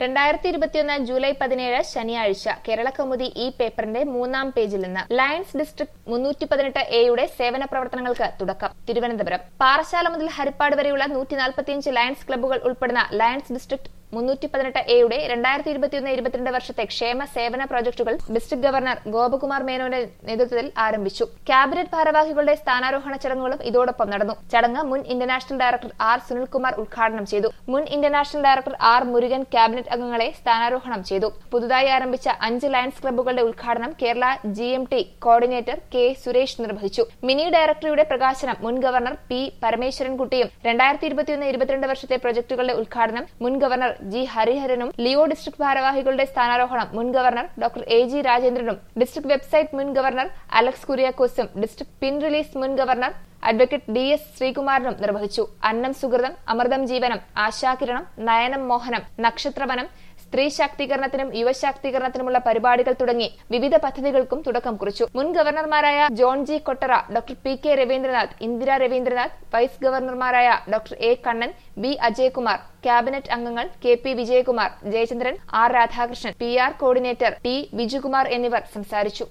രണ്ടായിരത്തി ഇരുപത്തിയൊന്ന് ജൂലൈ പതിനേഴ് ശനിയാഴ്ച കേരള കൗമുദി ഈ പേപ്പറിന്റെ മൂന്നാം പേജിൽ നിന്ന് ലയൺസ് ഡിസ്ട്രിക്ട് മുന്നൂറ്റി പതിനെട്ട് എയുടെ സേവന പ്രവർത്തനങ്ങൾക്ക് തുടക്കം തിരുവനന്തപുരം പാറശാല മുതൽ ഹരിപ്പാട് വരെയുള്ള നൂറ്റി നാൽപ്പത്തിയഞ്ച് ലയൺസ് ക്ലബ്ബുകൾ ഉൾപ്പെടുന്ന ലയൺസ് ഡിസ്ട്രിക്ട് മുന്നൂറ്റി പതിനെട്ട് എയുടെ രണ്ടായിരത്തി ഇരുപത്തിയൊന്ന് ഇരുപത്തിരണ്ട് വർഷത്തെ ക്ഷേമ സേവന പ്രോജക്ടുകൾ ഡിസ്ട്രിക്ട് ഗവർണർ ഗോപകുമാർ മേനോന്റെ നേതൃത്വത്തിൽ ആരംഭിച്ചു ക്യാബിനറ്റ് ഭാരവാഹികളുടെ സ്ഥാനാരോഹണ ചടങ്ങുകളും ഇതോടൊപ്പം നടന്നു ചടങ്ങ് മുൻ ഇന്റർനാഷണൽ ഡയറക്ടർ ആർ സുനിൽകുമാർ ഉദ്ഘാടനം ചെയ്തു മുൻ international director R Murugan cabinet അംഗങ്ങളെ സ്ഥാനാരോഹണം ചെയ്തു പുതുതായി ആരംഭിച്ച അഞ്ച് ലയൺസ് ക്ലബ്ബുകളുടെ ഉദ്ഘാടനം Kerala G M T coordinator K Suresh നിർവഹിച്ചു മിനി ഡയറക്ടറിയുടെ പ്രകാശനം മുൻ ഗവർണർ പി പരമേശ്വരൻകുട്ടിയും രണ്ടായിരത്തി ഇരുപത്തിയൊന്ന് ഇരുപത്തിരണ്ട് വർഷത്തെ പ്രൊജക്ടുകളുടെ ഉദ്ഘാടനം മുൻ ഗവർണർ ജി ഹരിഹരനും ലിയോ ഡിസ്ട്രിക്ട് ഭാരവാഹികളുടെ സ്ഥാനാരോഹണം മുൻ ഗവർണർ ഡോക്ടർ എ ജി രാജേന്ദ്രനും ഡിസ്ട്രിക്ട് വെബ്സൈറ്റ് മുൻ ഗവർണർ അലക്സ് കുര്യാക്കോസും ഡിസ്ട്രിക്ട് പിൻ റിലീസ് മുൻ ഗവർണർ അഡ്വക്കേറ്റ് ഡി എസ് ശ്രീകുമാരനും നിർവഹിച്ചു അന്നം സുഹൃതം അമൃതം ജീവനം ആശാകിരണം നയനം മോഹനം നക്ഷത്രവനം സ്ത്രീ ശാക്തീകരണത്തിനും യുവശാക്തീകരണത്തിനുമുള്ള പരിപാടികൾ തുടങ്ങി വിവിധ പദ്ധതികൾക്കും തുടക്കം കുറിച്ചു മുൻ ഗവർണർമാരായ John G Kottara doctor P K Raveendranath Indira Raveendranath vice ഗവർണർമാരായ doctor A Kannan B Ajaykumar cabinet അംഗങ്ങൾ K P Vijayakumar Jayachandran R Radhakrishnan P R coordinator T Vijukumar എന്നിവർ സംസാരിച്ചു